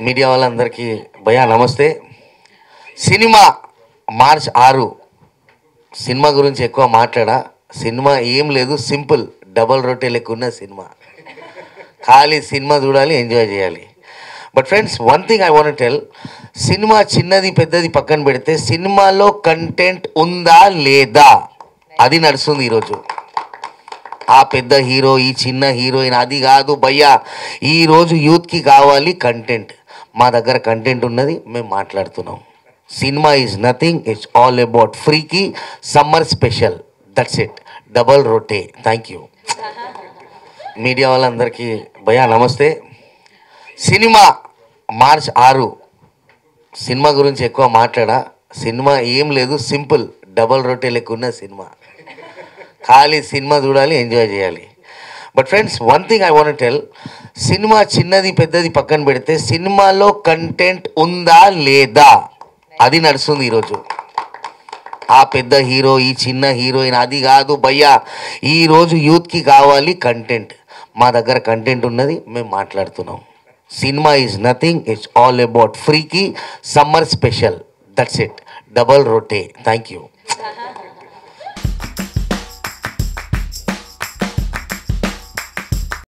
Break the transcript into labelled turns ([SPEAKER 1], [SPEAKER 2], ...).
[SPEAKER 1] media వాళ్ళందరికీ భయా నమస్తే సినిమా మార్చ్ ఆరు సినిమా గురించి ఎక్కువ మాట్లాడా సినిమా ఏం లేదు సింపుల్ డబల్ రొట్టె లెక్క ఉన్న సినిమా ఖాళీ సినిమా చూడాలి ఎంజాయ్ చేయాలి but friends one thing I want tell సినిమా చిన్నది పెద్దది పక్కన పెడితే సినిమాలో కంటెంట్ ఉందా లేదా అది నడుస్తుంది ఈరోజు ఆ పెద్ద హీరో ఈ చిన్న హీరోయిన్ అది కాదు భయ్యా ఈరోజు యూత్కి కావాలి కంటెంట్ మా దగ్గర కంటెంట్ ఉన్నది మేము మాట్లాడుతున్నాం సినిమా is nothing it's all about ఫ్రీకి summer special that's it double రొట్టే థ్యాంక్ యూ మీడియా వాళ్ళందరికీ భయా నమస్తే సినిమా మార్చ్ ఆరు సినిమా గురించి ఎక్కువ మాట్లాడా సినిమా ఏం లేదు సింపుల్ డబల్ రొట్టె లెక్క ఉన్న సినిమా ఖాళీ సినిమా చూడాలి ఎంజాయ్ చేయాలి but friends one thing I want tell సినిమా చిన్నది పెద్దది పక్కన పెడితే సినిమాలో కంటెంట్ ఉందా లేదా అది నడుస్తుంది ఈరోజు ఆ పెద్ద హీరో ఈ చిన్న హీరోయిన్ అది కాదు భయ్యా ఈరోజు యూత్కి కావాలి కంటెంట్ మా దగ్గర కంటెంట్ ఉన్నది మేము మాట్లాడుతున్నాం సినిమా is nothing it's all about ఫ్రీకి summer special that's it double రొట్టే థ్యాంక్ యూ